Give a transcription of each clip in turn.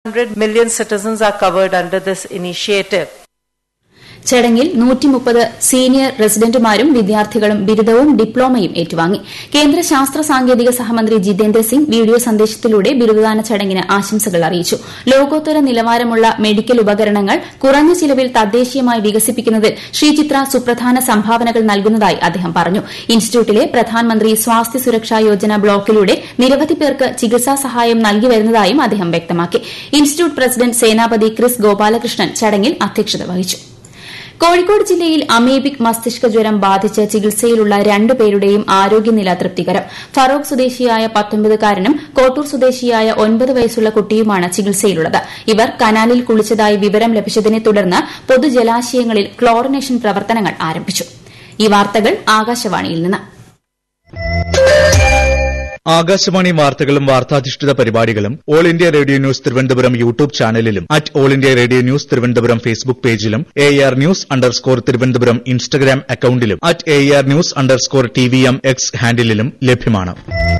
100 million citizens are covered under this initiative. ചടങ്ങിൽ നൂറ്റിമുപ്പത് senior റെസിഡന്റുമാരും വിദ്യാർത്ഥികളും ബിരുദവും ഡിപ്ലോമയും ഏറ്റുവാങ്ങി കേന്ദ്ര ശാസ്ത്ര സാങ്കേതിക സഹമന്ത്രി ജിതേന്ദ്ര സിംഗ് വീഡിയോ സന്ദേശത്തിലൂടെ ബിരുദദാന ചടങ്ങിന് ആശംസകൾ അറിയിച്ചു ലോകോത്തര നിലവാരമുള്ള മെഡിക്കൽ ഉപകരണങ്ങൾ കുറഞ്ഞ ചിലവിൽ തദ്ദേശീയമായി വികസിപ്പിക്കുന്നതിൽ ശ്രീചിത്ര സുപ്രധാന സംഭാവനകൾ നൽകുന്നതായി അദ്ദേഹം പറഞ്ഞു ഇൻസ്റ്റിറ്റ്യൂട്ടിലെ പ്രധാനമന്ത്രി സ്വാസ്ഥ്യ സുരക്ഷാ യോജന ബ്ലോക്കിലൂടെ നിരവധി പേർക്ക് ചികിത്സാ സഹായം നൽകി വരുന്നതായും അദ്ദേഹം വ്യക്തമാക്കി ഇൻസ്റ്റിറ്റ്യൂട്ട് പ്രസിഡന്റ് സേനാപതി ക്രിസ് ഗോപാലകൃഷ്ണൻ ചടങ്ങിൽ അധ്യക്ഷത വഹിച്ചു കോഴിക്കോട് ജില്ലയിൽ അമീബിക് മസ്തിഷ്ക ജ്വരം ബാധിച്ച് ചികിത്സയിലുള്ള രണ്ടു പേരുടെയും ആരോഗ്യനില തൃപ്തികരം ഫറോക്ക് സ്വദേശിയായ പത്തൊൻപതുകാരനും കോട്ടൂർ സ്വദേശിയായ ഒൻപത് വയസ്സുള്ള കുട്ടിയുമാണ് ചികിത്സയിലുള്ളത് ഇവർ കനാലിൽ കുളിച്ചതായി വിവരം ലഭിച്ചതിനെ തുടർന്ന് പൊതുജലാശയങ്ങളിൽ ക്ലോറിനേഷൻ പ്രവർത്തനങ്ങൾ ആരംഭിച്ചു ഈ വാർത്തകൾ ആകാശവാണിയിൽ നിന്ന് ആകാശവാണി വാർത്തകളും വാർത്താധിഷ്ഠിത പരിപാടികളും all India radio news Thiruvananthapuram YouTube ചാനലിലും at all India radio news Thiruvananthapuram Facebook പേജിലും A R news underscore Thiruvananthapuram Instagram അക്കൌണ്ടിലും at A R news underscore T V M X ഹാൻഡിലും ലഭ്യമാണ്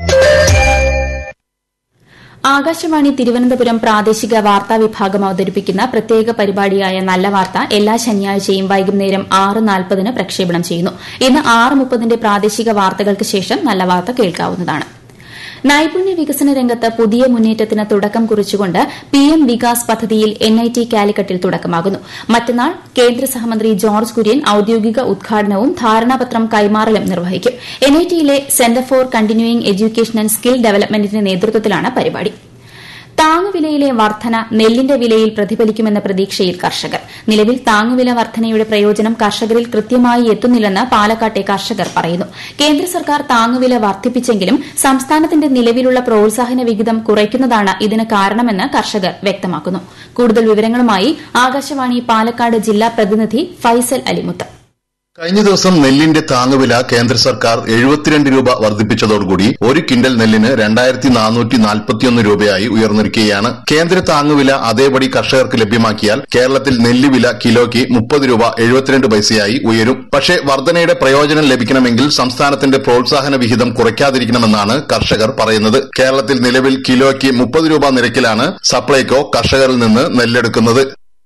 ആകാശവാണി തിരുവനന്തപുരം പ്രാദേശിക വാർത്താ വിഭാഗം അവതരിപ്പിക്കുന്ന പ്രത്യേക പരിപാടിയായ നല്ല വാർത്ത എല്ലാ ശനിയാഴ്ചയും വൈകുന്നേരം ആറ് നാൽപ്പതിന് പ്രക്ഷേപണം ചെയ്യുന്നു ഇന്ന് ആറ് മുപ്പതിന്റെ പ്രാദേശിക വാർത്തകൾക്ക് ശേഷം നല്ല വാർത്ത കേൾക്കാവുന്നതാണ് നൈപുണ്യ വികസന രംഗത്ത് പുതിയ മുന്നേറ്റത്തിന് തുടക്കം കുറിച്ചുകൊണ്ട് പിഎം വികാസ് പദ്ധതിയിൽ എൻഐടി കാലിക്കറ്റിൽ തുടക്കമാകുന്നു മറ്റന്നാൾ കേന്ദ്ര സഹമന്ത്രി ജോർജ് കുര്യൻ ഔദ്യോഗിക ഉദ്ഘാടനവും ധാരണാപത്രം കൈമാറലും നിർവഹിക്കും എൻഐടിയിലെ centre for continuing education and skill ഡെവലപ്മെന്റിന്റെ നേതൃത്വത്തിലാണ് പരിപാടി താങ്ങുവിലയിലെ വർധന നെല്ലിന്റെ വിലയിൽ പ്രതിഫലിക്കുമെന്ന പ്രതീക്ഷയിൽ കർഷകർ നിലവിൽ താങ്ങുവില വർധനയുടെ പ്രയോജനം കർഷകരിൽ കൃത്യമായി എത്തുന്നില്ലെന്ന് പാലക്കാട്ടെ കർഷകർ പറയുന്നു കേന്ദ്ര സർക്കാർ താങ്ങുവില വർദ്ധിപ്പിച്ചെങ്കിലും സംസ്ഥാനത്തിന്റെ നിലവിലുള്ള പ്രോത്സാഹന വിഹിതം കുറയ്ക്കുന്നതാണ് ഇതിന് കാരണമെന്ന് കർഷകർ വ്യക്തമാക്കുന്നു കൂടുതൽ വിവരങ്ങളുമായി ആകാശവാണി പാലക്കാട് ജില്ലാ പ്രതിനിധി ഫൈസൽ അലിമുത്ത് കഴിഞ്ഞ ദിവസം നെല്ലിന്റെ താങ്ങുവില കേന്ദ്ര സർക്കാർ എഴുപത്തിരണ്ട് രൂപ വർദ്ധിപ്പിച്ചതോടുകൂടി ഒരു കിൻഡൽ നെല്ലിന് രണ്ടായിരത്തി നാനൂറ്റി നാൽപ്പത്തിയൊന്ന് രൂപയായി ഉയർന്നിരിക്കുകയാണ് കേന്ദ്ര താങ്ങുവില അതേപടി കർഷകർക്ക് ലഭ്യമാക്കിയാൽ കേരളത്തിൽ നെല്ലുവില കിലോയ്ക്ക് മുപ്പത് രൂപ എഴുപത്തിരണ്ട് പൈസയായി ഉയരും പക്ഷേ വർധനയുടെ പ്രയോജനം ലഭിക്കണമെങ്കിൽ സംസ്ഥാനത്തിന്റെ പ്രോത്സാഹന വിഹിതം കുറയ്ക്കാതിരിക്കണമെന്നാണ് കർഷകർ പറയുന്നത് കേരളത്തിൽ നിലവിൽ കിലോയ്ക്ക് മുപ്പത് രൂപ നിരക്കിലാണ് സപ്ലൈകോ കർഷകരിൽ നിന്ന് നെല്ലെടുക്കുന്നത്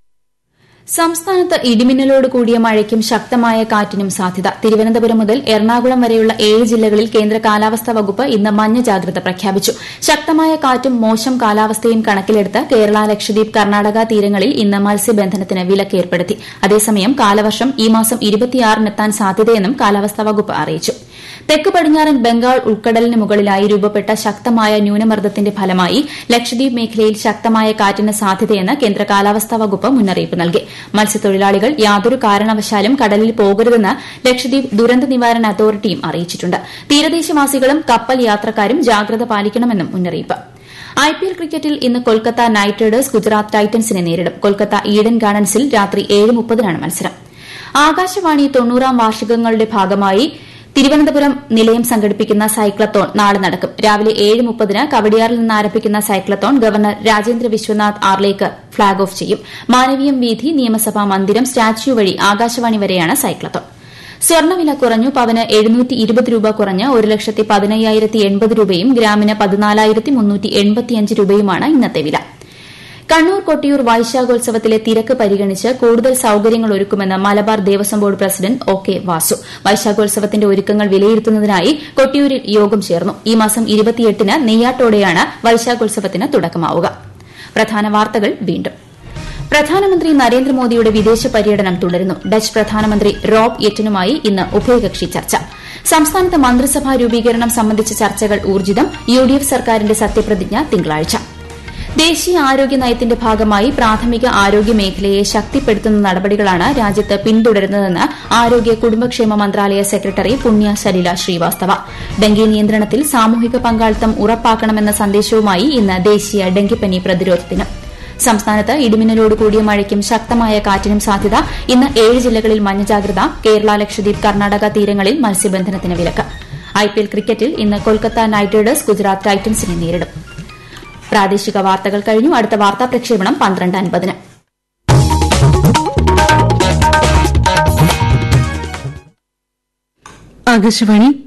സംസ്ഥാനത്ത് ഇടിമിന്നലോട് കൂടിയ മഴയ്ക്കും ശക്തമായ കാറ്റിനും സാധ്യത തിരുവനന്തപുരം മുതൽ എറണാകുളം വരെയുള്ള ഏഴ് ജില്ലകളിൽ കേന്ദ്ര കാലാവസ്ഥാ വകുപ്പ് ഇന്ന് മഞ്ഞ ജാഗ്രത പ്രഖ്യാപിച്ചു ശക്തമായ കാറ്റും മോശം കാലാവസ്ഥയും കണക്കിലെടുത്ത് കേരള ലക്ഷദ്വീപ് കർണാടക തീരങ്ങളിൽ ഇന്ന് മത്സ്യബന്ധനത്തിന് വിലക്ക് ഏർപ്പെടുത്തി അതേസമയം കാലവർഷം ഈ മാസം ഇരുപത്തിയാറിനെത്താൻ സാധ്യതയെന്നും കാലാവസ്ഥാ വകുപ്പ് അറിയിച്ചു തെക്ക് പടിഞ്ഞാറൻ ബംഗാൾ ഉൾക്കടലിന് മുകളിലായി രൂപപ്പെട്ട ശക്തമായ ന്യൂനമർദ്ദത്തിന്റെ ഫലമായി ലക്ഷദ്വീപ് മേഖലയിൽ ശക്തമായ കാറ്റിന് സാധ്യതയെന്ന് കേന്ദ്ര കാലാവസ്ഥാ വകുപ്പ് മുന്നറിയിപ്പ് നൽകി മത്സ്യത്തൊഴിലാളികൾ യാതൊരു കാരണവശാലും കടലിൽ പോകരുതെന്ന് ലക്ഷദ്വീപ് ദുരന്ത നിവാരണ അതോറിറ്റിയും അറിയിച്ചിട്ടുണ്ട് തീരദേശവാസികളും കപ്പൽ യാത്രക്കാരും ജാഗ്രത പാലിക്കണമെന്നും മുന്നറിയിപ്പ് ഐപിഎൽ ക്രിക്കറ്റിൽ ഇന്ന് കൊൽക്കത്ത നൈറ്റ് റൈഡേഴ്സ് ഗുജറാത്ത് ടൈറ്റൻസിനെ നേരിടും കൊൽക്കത്ത ഈഡൻ ഗാർഡൻസിൽ രാത്രി ഏഴ് മുപ്പതിനാണ് മത്സരം ആകാശവാണി തൊണ്ണൂറാം വാർഷികങ്ങളുടെ ഭാഗമായി തിരുവനന്തപുരം നിലയം സംഘടിപ്പിക്കുന്ന സൈക്ലത്തോൺ നാളെ നടക്കും രാവിലെ ഏഴ് മുപ്പതിന് കവടിയാറിൽ നിന്ന് ആരംഭിക്കുന്ന cyclothon governor Rajendra Vishwanath Arlekar flag off ചെയ്യും മാനവീയം വീഥി നിയമസഭാ മന്ദിരം സ്റ്റാച്യു വഴി ആകാശവാണി വരെയാണ് സൈക്ലത്തോൺ സ്വർണ്ണവില കുറഞ്ഞു പവന് എഴുന്നൂറ്റി ഇരുപത് രൂപ കുറഞ്ഞ് ഒരു ലക്ഷത്തി പതിനയ്യായിരത്തി എൺപത് രൂപയും ഗ്രാമിന് പതിനാലായിരത്തി മുന്നൂറ്റി എൺപത്തിയഞ്ച് രൂപയുമാണ് ഇന്നത്തെ വില കണ്ണൂർ കൊട്ടിയൂർ വൈശാഖോത്സവത്തിലെ തിരക്ക് പരിഗണിച്ച് കൂടുതൽ സൌകര്യങ്ങൾ ഒരുക്കുമെന്ന് Malabar Devaswom board president O K Vasu വൈശാഖോത്സവത്തിന്റെ ഒരുക്കങ്ങൾ വിലയിരുത്തുന്നതിനായി കൊട്ടിയൂരിൽ യോഗം ചേർന്നു ഈ മാസം ഇരുപത്തിയെട്ടിന് നെയ്യാട്ടോടെയാണ് വൈശാഖോത്സവത്തിന് തുടക്കമാവുക പ്രധാന വാർത്തകൾ വീണ്ടും പ്രധാനമന്ത്രി നരേന്ദ്രമോദിയുടെ വിദേശ പര്യടനം തുടരുന്നു ഡച്ച് പ്രധാനമന്ത്രി റോബ് യെറ്റനുമായി ഇന്ന് ഉഭയകക്ഷി ചർച്ച സംസ്ഥാനത്ത് മന്ത്രിസഭാ രൂപീകരണം സംബന്ധിച്ച ചർച്ചകൾ ഊർജിതം യുഡിഎഫ് സർക്കാരിന്റെ സത്യപ്രതിജ്ഞ തിങ്കളാഴ്ച ദേശീയ ആരോഗ്യ നയത്തിന്റെ ഭാഗമായി പ്രാഥമിക ആരോഗ്യ മേഖലയെ ശക്തിപ്പെടുത്തുന്ന നടപടികളാണ് രാജ്യത്ത് പിന്തുടരുന്നതെന്ന് ആരോഗ്യ കുടുംബക്ഷേമ മന്ത്രാലയ സെക്രട്ടറി പുണ്യ സലില ശ്രീവാസ്തവ ഡെങ്കി നിയന്ത്രണത്തിൽ സാമൂഹിക പങ്കാളിത്തം ഉറപ്പാക്കണമെന്ന സന്ദേശവുമായി ഇന്ന് ദേശീയ ഡെങ്കിപ്പനി പ്രതിരോധ ദിനം സംസ്ഥാനത്ത് ഇടിമിന്നലോട് കൂടിയ മഴയ്ക്കും ശക്തമായ കാറ്റിനും സാധ്യത ഇന്ന് ഏഴ് ജില്ലകളിൽ മഞ്ഞ ജാഗ്രത കേരള ലക്ഷദ്വീപ് കർണാടക തീരങ്ങളിൽ മത്സ്യബന്ധനത്തിന് വിലക്ക് ഐപിഎൽ ക്രിക്കറ്റിൽ ഇന്ന് കൊൽക്കത്ത നൈറ്റ് റൈഡേഴ്സ് ഗുജറാത്ത് ടൈറ്റൻസിനെ നേരിടും പ്രാദേശിക വാർത്തകൾ കഴിഞ്ഞു അടുത്ത വാർത്താ പ്രക്ഷേപണം പന്ത്രണ്ട് അൻപതിന് ആകാശവാണി